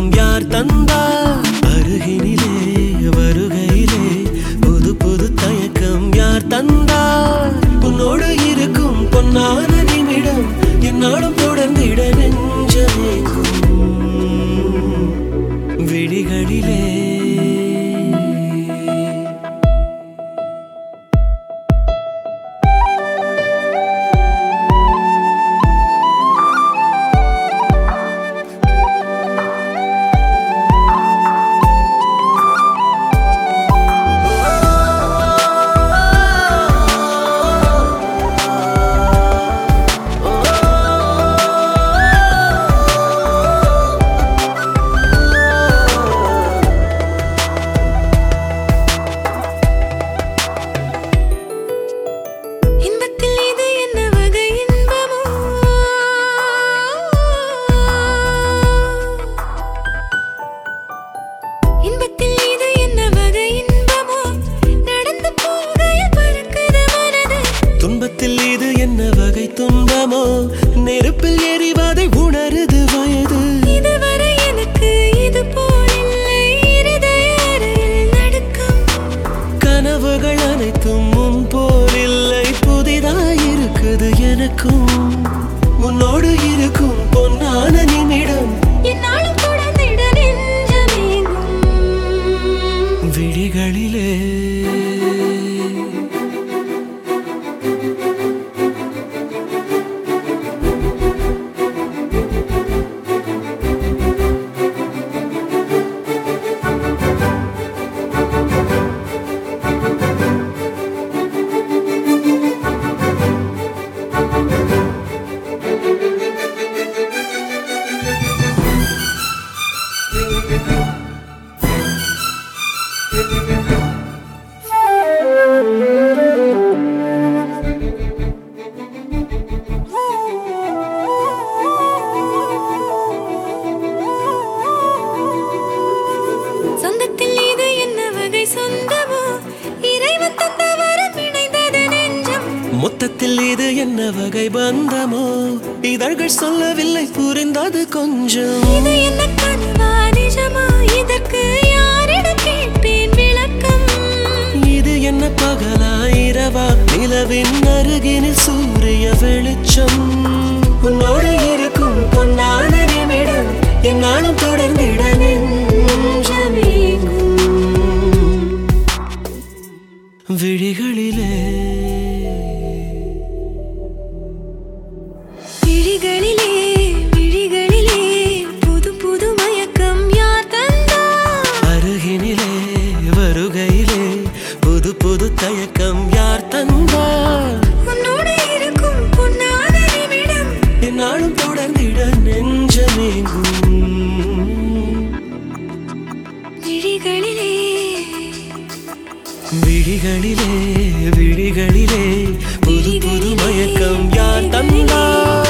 யார் தந்தார் அருகினிலே வருகையிலே புது புது தயக்கம் யார் தந்தார் உன்னோடு இருக்கும் பொன்னான நிமிடம் என்னாலும் தொடர்ந்திட நெஞ்சமேக்கும் விழிகளிலே இன்பத்தில் இது என்ன வகை இன்பமோ இன்பத்தில் இது என்ன வகை இன்பமோ நடந்து போகையில் பறக்குது மனது துன்பத்தில் இது என்ன வகை துன்பமோ நெருப்பில் எரிவதை உணருது வயது இதுவரை எனக்கு இது போலில்லை இருதய அறையில் நடுக்கம் கனவுகள் அனைத்தும் முன் போலில்லை புதிதாயிருக்குது எனக்கும் உன்னோடு இருக்கும் பொன்னான நிமிடம் என்னாலும் தொடர்ந்திட நெஞ்சமேங்கும் விழிகளிலே சொந்தத்தில் இது என்ன வகை சொந்தமோ இறைவன் தந்த வரம் இணைந்தது நெஞ்சம் மொத்தத்தில் இது என்ன வகை பந்தமோ இதழ்கள் சொல்லவில்லை புரிந்தது கொஞ்சம் இது என்ன கனவா நிஜமா இதற்கு யாரிடம் கேட்பேன் விளக்கம் இது என்ன பகலா இரவா நிலவின் அருகினில் சூரிய வெளிச்சம் உன்னோடு இருக்கும் பொன்னான நிமிடம் என்னாலும் தொடர்ந்திட நெஞ்சமேங்கும் விழிகளிலே விழிகளிலே விழிகளிலே புது புது மயக்கம் யார் தந்தார் அருகினிலே வருகையிலே புது புது தயக்கம் யார் தந்தார் உன்னோடு இருக்கும் பொன்னான நிமிடம் என்னாலும் தொடர்ந்திட நெஞ்சமேங்கும் விழிகளிலே விழிகளிலே விழிகளிலே புது புது மயக்கம் யார் தந்தார்